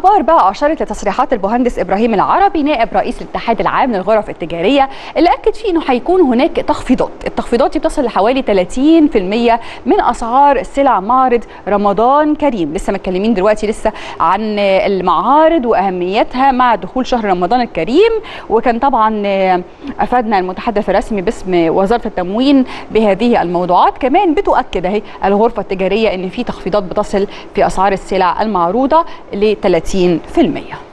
الاخبار بقى اشارت لتصريحات المهندس ابراهيم العربي نائب رئيس الاتحاد العام للغرف التجاريه اللي اكد فيه انه هيكون هناك تخفيضات التخفيضات دي بتصل لحوالي 30% من اسعار سلع معرض رمضان كريم لسه متكلمين دلوقتي لسه عن المعارض واهميتها مع دخول شهر رمضان الكريم وكان طبعا افادنا المتحدث الرسمي باسم وزاره التموين بهذه الموضوعات كمان بتؤكد اهي الغرفه التجاريه ان في تخفيضات بتصل في اسعار السلع المعروضه ل 30%.